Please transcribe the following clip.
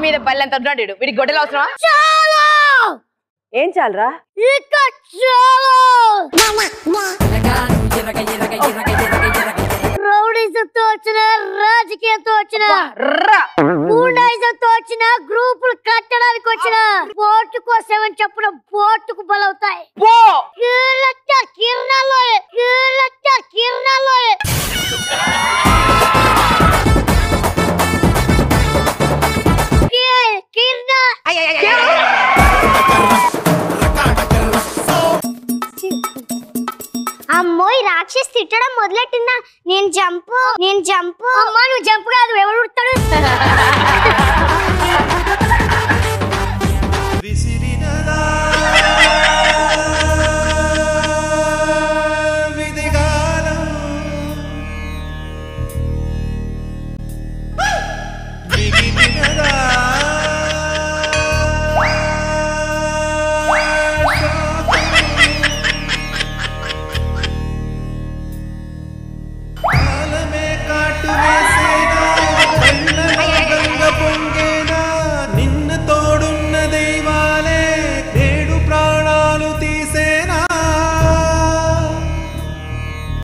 మీద బల్లంత ఉన్నాడు వీడు. వీడికి గొడ్డలు అవసరమా చాలా ఏం చాలరా ఇక చాలా రౌడీజంతో వచ్చిన రాజకీయంతో వచ్చిన ర్రా. గూండాయిజంతో వచ్చిన గ్రూపులు కట్టడానికి వచ్చిన బోటు కోసమని చెప్పిన బోటుకు బలవుతాయి పో కీలట్ట కిరణాలు కీలట్ట కిరణాలు కి- కిరణ అమ్మో ఈ రాక్షసి తిట్టడం మొదలెట్టిందా నేను జంపు నేను జంపు అమ్మా నువ్వు జంప్ కాదు ఎవడు ఉడతాడు